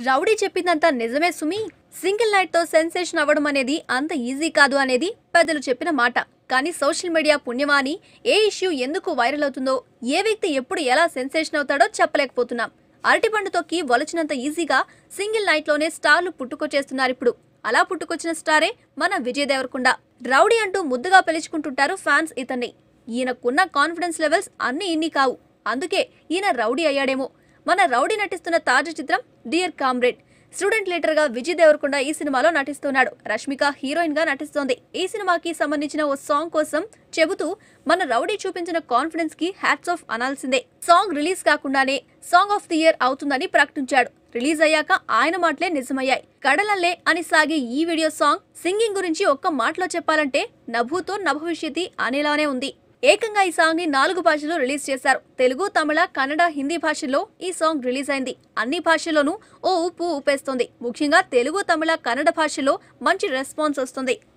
rowdy చెప్పిందంతా నిజమే సుమి సింగిల్ నైట్ తో సెన్సేషన్ అవ్వడం అనేది అంత ఈజీ కాదు అనేది పెద్దలు చెప్పిన మాట కానీ సోషల్ మీడియా పుణ్యమా అని ఏ ఇష్యూ ఎందుకు వైరల్ అవుతుందో ఏ వ్యక్తి ఎప్పుడు ఎలా సెన్సేషన్ అవుతాడో చెప్పలేకపోతున్నాం అరటిపండు తొక్కి వలచినంత ఈజీగా సింగిల్ నైట్ లోనే స్టార్లు పుట్టుకొచ్చేస్తున్నారు ఇప్పుడు అలా పుట్టుకొచ్చిన స్టారే మన విజయ్ దేవరకొండ రౌడీ అంటూ ముద్దుగా పిలుచుకుంటుంటారు ఫ్యాన్స్ ఇతన్ని ఈయనకున్న కాన్ఫిడెన్స్ లెవెల్స్ అన్ని ఇన్ని కావు అందుకే ఈయన రౌడీ అయ్యాడేమో మన రౌడీ నటిస్తున్న తాజా చిత్రం డియర్ కామ్రేడ్ స్టూడెంట్ లీడర్ గా విజయ్ దేవరకొండ ఈ సినిమాలో నటిస్తున్నాడు రష్మిక హీరోయిన్ గా నటిస్తోంది ఈ సినిమాకి సంబంధించిన ఓ సాంగ్ కోసం చెబుతూ మన రౌడీ చూపించిన కాన్ఫిడెన్స్ కి హ్యాట్స్ ఆఫ్ అనాల్సిందే సాంగ్ రిలీజ్ కాకుండానే సాంగ్ ఆఫ్ ది ఇయర్ అవుతుందని ప్రకటించాడు రిలీజ్ అయ్యాక ఆయన మాటలే నిజమయ్యాయి కడలల్లే అని సాగే ఈ వీడియో సాంగ్ సింగింగ్ గురించి ఒక్క మాటలో చెప్పాలంటే నభూతో నభవిష్యతి అనేలానే ఉంది ఏకంగా ఈ సాంగ్ ని నాలుగు భాషల్లో రిలీజ్ చేశారు తెలుగు తమిళ కన్నడ హిందీ భాషల్లో ఈ సాంగ్ రిలీజ్ అయింది అన్ని భాషల్లోనూ ఓ ఊపు ఊపేస్తోంది ముఖ్యంగా తెలుగు తమిళ కన్నడ భాషలో మంచి రెస్పాన్స్ వస్తుంది